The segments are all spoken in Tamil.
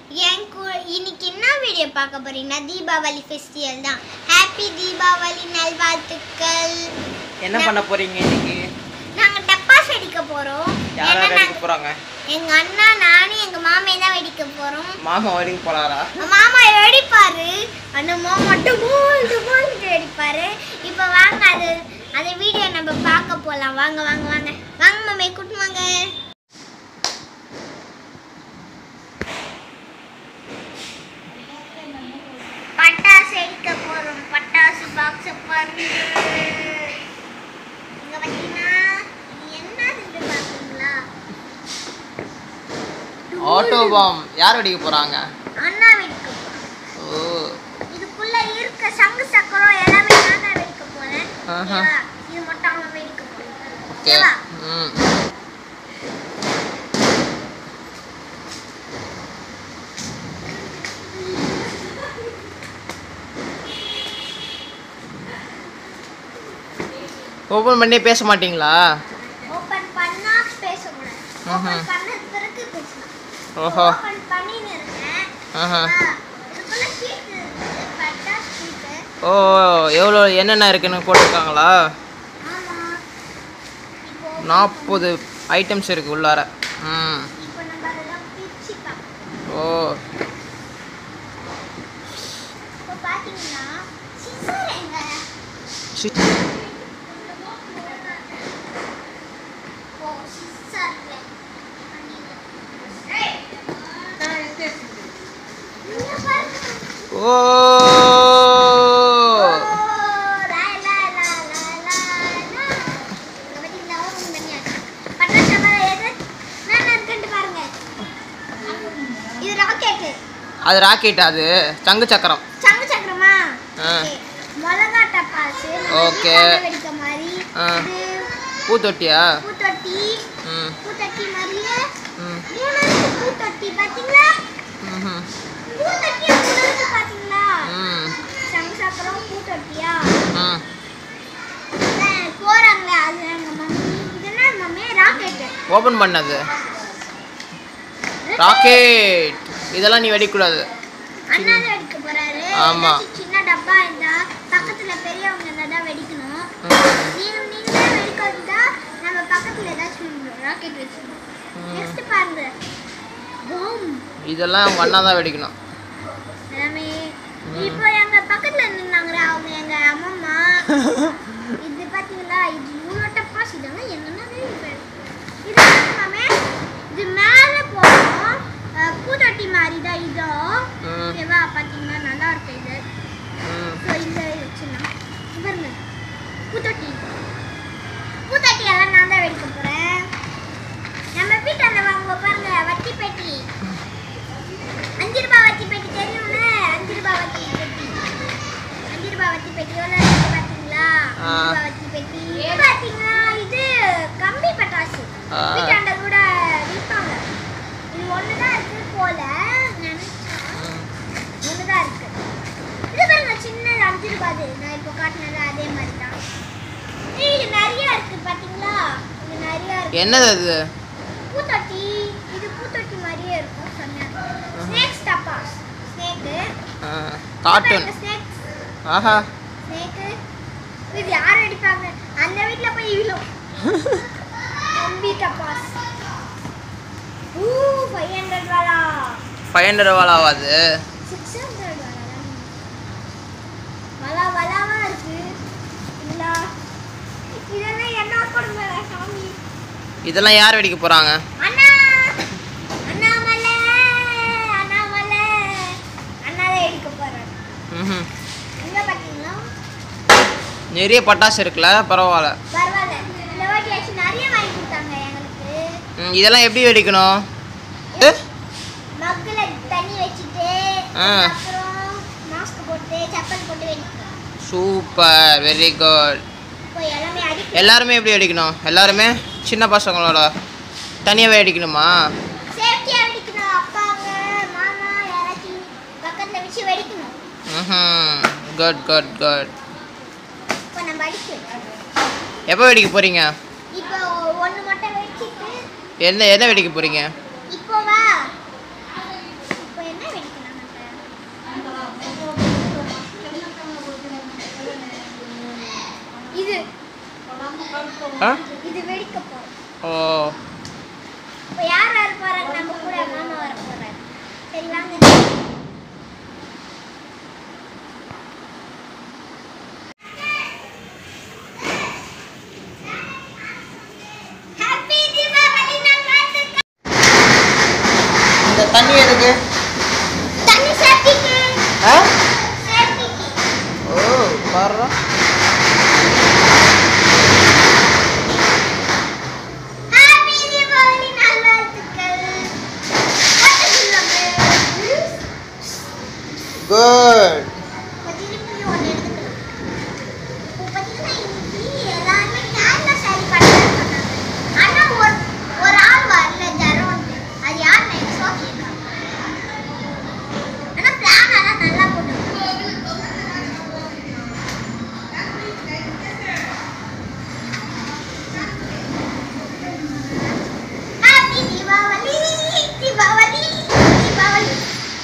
என் கூ இன்னைக்கு என்ன வீடியோ பார்க்க போறீங்கன்னா தீபாவளி ஃபெஸ்டிவல் தான் ஹாப்பி தீபாவளி நல்வாழ்த்துக்கள் என்ன பண்ண போறீங்க இன்னைக்கு நாங்க டப்பாஸ் வெடிக்க போறோம் யார் ஏன்னா யார் நாங்க அடிக்க போறாங்க எங்க அண்ணா நானும் எங்க மாமே தான் வெடிக்க போறோம் மாமா வரைக்கும் போறாரா மாமா வெடிப்பாரு அந்த மாமா டுபோல் டுபோல் வெடிப்பாரு இப்போ வாங்க அது அந்த வீடியோ நம்ம பார்க்க போலாம் வாங்க வாங்க வாங்க வாங்க மாமே கூட்டு வாங்க பட்டாசு வெடிக்க போறோம் பட்டாசு பாக்ஸ் பாருங்க இங்க பாத்தீங்கன்னா இது என்ன செஞ்சு பாத்தீங்களா ஆட்டோ பாம் யார் வெடிக்க போறாங்க அண்ணா வெடிக்க போறோம் ஓ இதுக்குள்ள இருக்க சங்கு சக்கரம் எல்லாமே நான் தான் வெடிக்க போறேன் ஆஹா. ஓகேவா? இது மட்டும் அவன் வெடிக்க போறேன் ஓகே ஓகேவா ம் ஓப்பன் பண்ணி பேச மாட்டீங்களா ஓபன் பண்ணா பேசக்கூடாது ஆஹா. ஓபன் பண்ண பிறகு பேசலாம் ஓஹோ ஓபன் பண்ணின்னு இருக்கேன் ஆஹா ஆ, இதுக்குள்ள ஷீட் இருக்கு பட்டா ஷீட் ஓ எவ்வளோ என்னென்ன இருக்குன்னு போட்டிருக்காங்களா ஆமா இப்போ நாற்பது ஐட்டம்ஸ் இருக்கு உள்ளார ம் இப்போ நம்ம அதெல்லாம் பிரிச்சு பார்க்கலாம் ஓ இப்போ பாத்தீங்கன்னா சிசர் எங்க சி- ஓ சிசர் இங்க பாருங்க ஓ அது ராக்கெட் அது சங்கு சக்கரம் ஆ. ஓகே. ஆ. பூத்தொட்டியா ம் ம் ம்ஹும். ம் ம் போறாங்களே அது எங்க மம்மி இதெல்லாம் மம்மி ராக்கெட்டு ஓப்பன் பண்ணது ராக்கெட் இதெல்லாம் நீ வெடிக்கூடாது அண்ணா தான் வெடிக்க போறாரு ஆமா. ஏதாச்சும் சின்ன டப்பா இருந்தா பக்கத்துல பெரியவங்க இருந்தா தான் வெடிக்கணும் ம். நீங்க நீங்களே வெடிக்கிறதா நம்ம பக்கத்துல ஏதாச்சும் ராக்கெட் வச்சிடணும் ம். நெக்ஸ்ட் பாருங்க பூம் இதெல்லாம் உங்க அண்ணா தான் வெடிக்கணும் எல்லாமே ம். இப்போ எங்க பக்கத்துல நின்னாங்க அவங்க எங்க அம்மம்மா இது பாத்தீங்களா இது இவ்வளோ டப்பாஸ் இதெல்லாம் என்னன்னா வெடிப்பேன் இது பாத்தீங்களாமே இது மேல போகும் அஹ், பூத்தொட்டி மாதிரி தான் இதுவும் ம். ஓகேவா பாத்தீங்கன்னா நல்லா இருக்கு இது ம் ஸோ இந்த வச்சுலாம் பாருங்க பூத்தொட்டி பூத்தொட்டி எல்லாம் நான் தான் வெடிக்க போறேன் நம்ம வீட்டாண்ட வாங்க பாருங்க வட்டி பெட்டி அஞ்சு ரூபாய் வட்டி பெட்டி தெரியும்ல அஞ்சு ரூபாய் வட்டி பெட்டி அஞ்சு ரூபாய் வட்டி பெட்டி எவ்வளோ இருக்கு பாத்தீங்களா ஆ. அஞ்சு ரூபாய் வட்டி பெட்டி இது பாத்தீங்கன்னா இது கம்பி பட்டாசு ஆ. வீட்டாண்ட கூட விற்பாங்க இது ஒன்று தான் இருக்கு போல நினைச்சா ஒண்ணுதான் இருக்கு இது பாருங்க சின்னது அஞ்சு ரூபாய் நான் இப்போ காட்டினது அதே மாதிரி தான் ஏய், இது நிறைய இருக்கு பாத்தீங்களா இது நிறைய இருக்கு என்னது அது பூத்தொட்டி இது பூத்தொட்டி மாதிரியே இருக்கும் சொன்னேன் ஸ்னேக்ஸ் டப்பாஸ் ஸ்னேக்கு கார்ட்டூன் ஸ்னேக்ஸ் ஆஹா ஸ்னேக்கு இது யார் அடிப்பாங்க அந்த வீட்ல போய் விழும் கம்பி டப்பாஸ் ஊ ஃபைவ் ஹண்ட்ரட் வாலா ஃபைவ் ஹண்ட்ரட் வாலாவாது சிக்ஸ் ஹண்ட்ரட் வலா வலாவா இருக்கு இல்ல இதெல்லாம் என்ன கொடுங்க சாமி இதெல்லாம் யார் வெடிக்க போறாங்க அண்ணா அண்ணாமலை அண்ணாமலை அண்ணாவே எடுக்க போறேன் ம்ஹும். எங்க பாத்தீங்களா நிறைய பட்டாசு இருக்குல்ல பரவாயில்ல பரவாயில்ல இந்த வாட்டி ஆச்சு நிறைய வாங்கி கொடுத்தாங்க எங்களுக்கு ம், இதெல்லாம் எப்படி வெடிக்கணும் ஏ? மக்குல தண்ணி வச்சுட்டு ஆ. அப்புறம் மாஸ்க் போட்டு செப்பல் போட்டு வெடிக்கணும் சூப்பர் வெரி குட் இப்போ எல்லாமே அடிக்க எல்லாருமே எப்படி வெடிக்கணும் எல்லாருமே சின்ன பசங்களோட தனியாகவே வெடிக்கணுமா சேஃப்டியா வெடிக்கணும் அப்பாங்க மாமா யாராச்சும் பக்கத்துல வச்சு வெடிக்கணும் ம் குட் குட் குட் இப்போ நம்ம அடிச்சு எப்போ வெடிக்க போகிறீங்க இப்போ ஒன்று மட்டும் வெடிச்சிட்டு என்ன என்ன வெடிக்க போகிறீங்க இப்போ வா இப்போ என்ன ஆ? இது வெடிக்க போறோம் ஓ இப்போ யார் வர போறாங்க நம்ம கூட மாமா வர போறாரு சரி வாங்க ஹாப்பி தீபாவளி நல்வாழ்த்துக்கள் இந்த தண்ணி எதுக்கு தண்ணி சேஃப்டிக்கு ஆ சேஃப்டிக்கு ஓ பாரு ஹாப்பி தீபாவளி நல்வாழ்த்துக்கள் பாட்டு சொல்லுங்க குட் திருப்பி ஒன்று எடுத்துக்கலாம் இப்போ பார்த்தீங்கன்னா இன்னைக்கு எல்லாருமே கேரளா சாரி பண்ணலாம் சொன்னாங்க ஆனால் ஒரு ஒரு ஆள் வரல ஜரம் அது யார் நான் சோஃபியா ஆனால் பிளான் எல்லாம் நல்லா போட்டு ஹாப்பி தீபாவளி தீபாவளி தீபாவளி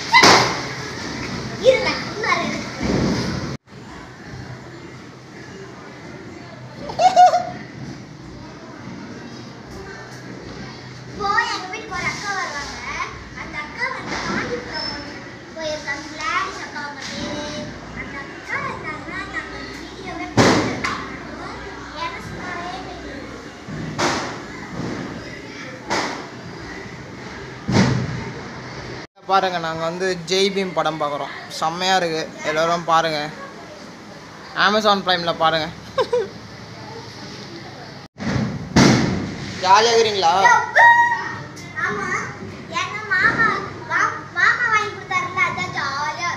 இருங்க இன்னொரு எடுத்துக்கிறேன் இப்போ எங்க வீட்டுக்கு ஒரு அக்கா வருவாங்க அந்த அக்கா வந்து காஞ்சிபுரம் போயிருக்காங்க கிளாடிஸ் அக்கா அவங்க பேரு அந்த அக்கா இருந்தாங்கன்னா நாங்க வீடியோவே பார்த்துருக்கோம் என்ன சொன்னாலே தெரியும் பாருங்க நாங்கள் வந்து ஜெய் பீம் படம் பார்க்குறோம் செம்மையாக இருக்கு எல்லோரும் பாருங்க அமேசான் ப்ரைமில் பாருங்க ஜாலியாக இருக்கிறீங்களா ஆமா எங்க மாமா மா- மாமா வாங்கி கொடுத்தாருல அதான் ஜாலியா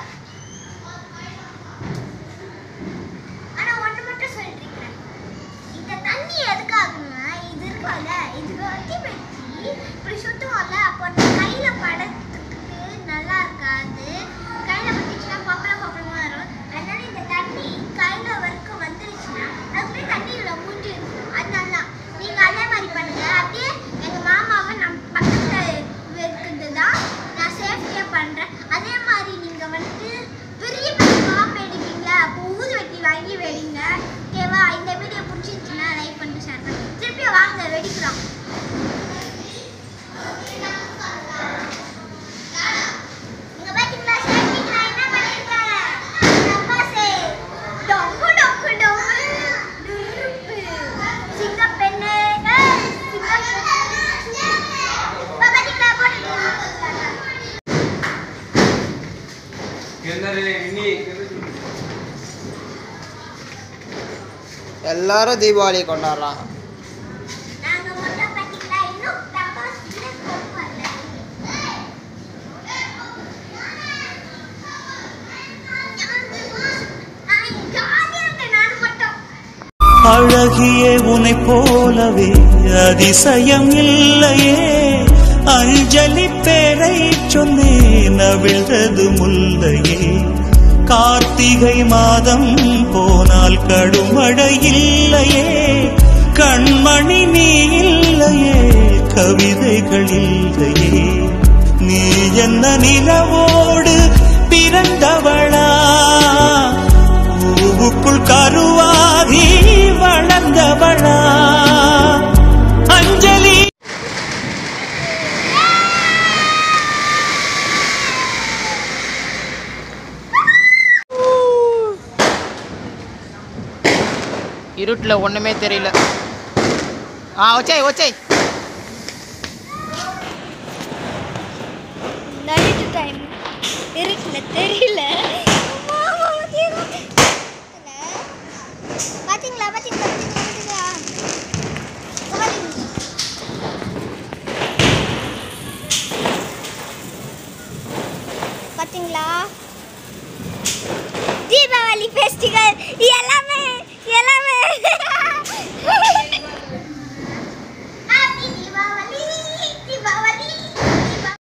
ஆனா ஒண்ணு மட்டும் சொல்லிருக்கிறேன் இந்த தண்ணி எதுக்காகுன்னா இது இருக்கும்ல இது வத்தி வச்சு இப்படி சுத்துவோம்ல அப்போ அந்த கையில படத்துக்கு நல்லா இருக்காது கையில பட்டுச்சுன்னா பப்பளம் பப்பளமா வரும் அதனால இந்த தண்ணி கையில வரைக்கும் வந்துருச்சுன்னா அதுக்குள்ளே தண்ணியில மூஞ்சிடும் அதனால தான் நீங்க அதே மாதிரி பண்ணுங்க அப்படியே எங்க மாமாவை நம்ம பக்கத்துல வைக்கிறது தான் நான் சேஃப்டியா பண்றேன் அதே மாதிரி நீங்க வந்து பெரிய பெரிய பாம்பு எடுப்பீங்களா அப்போ ஊதுவத்தி வாங்கி வெடிங்க ஓகேவா இந்த வீடியோ பிடிச்சிருச்சுன்னா லைக் பண்ணிட்டு ஷேர் பண்ணுங்க திருப்பி வாங்க வெடிக்கலாம் இங்க பாத்தீங்களா சேஃப்டிக்கு நான் என்ன பண்ணிருக்கேன் டப்பாசே டொங்கு டொங்கு டொங்கு டுருப்பு சிங்க பெண்ணே ஏய் சிங்க பெண்ணே இப்ப பாத்தீங்களா போட்டுட்டு எல்லாரும் தீபாவளி கொண்டாடுறாங்க நாங்க மட்டும் பாத்தீங்களா இன்னும் டப்பாஸ் கொண்டு வரல நான் ஜாலியா இருக்கேன் நான் மட்டும் அழகியே உனை போலவே அதிசயம் இல்லையே அஞ்சலி பேரை சொன்னேன் அவிழ்ந்தது முல்லையே கார்த்திகை மாதம் போனால் கடுமழை இல்லையே கண்மணி நீ இல்லையே கவிதைகள் இல்லையே நீ என்ன நிலவோடு பிறந்தவளா பூவுக்குள் கருவாகி வளர்ந்தவளா அஞ்சலி இருட்டில் ஒன்றுமே தெரியல ஆ ஒச்சை ஒச்சை நைட்டு டைம் இருக்குல்ல தெரியல மாமா பாத்தீங்களா பாத்தீங்களா பாத்தீங்களா பாத்தீங்களா பாத்தீங்களா தீபாவளி ஃபெஸ்டிவல் எல்லாமே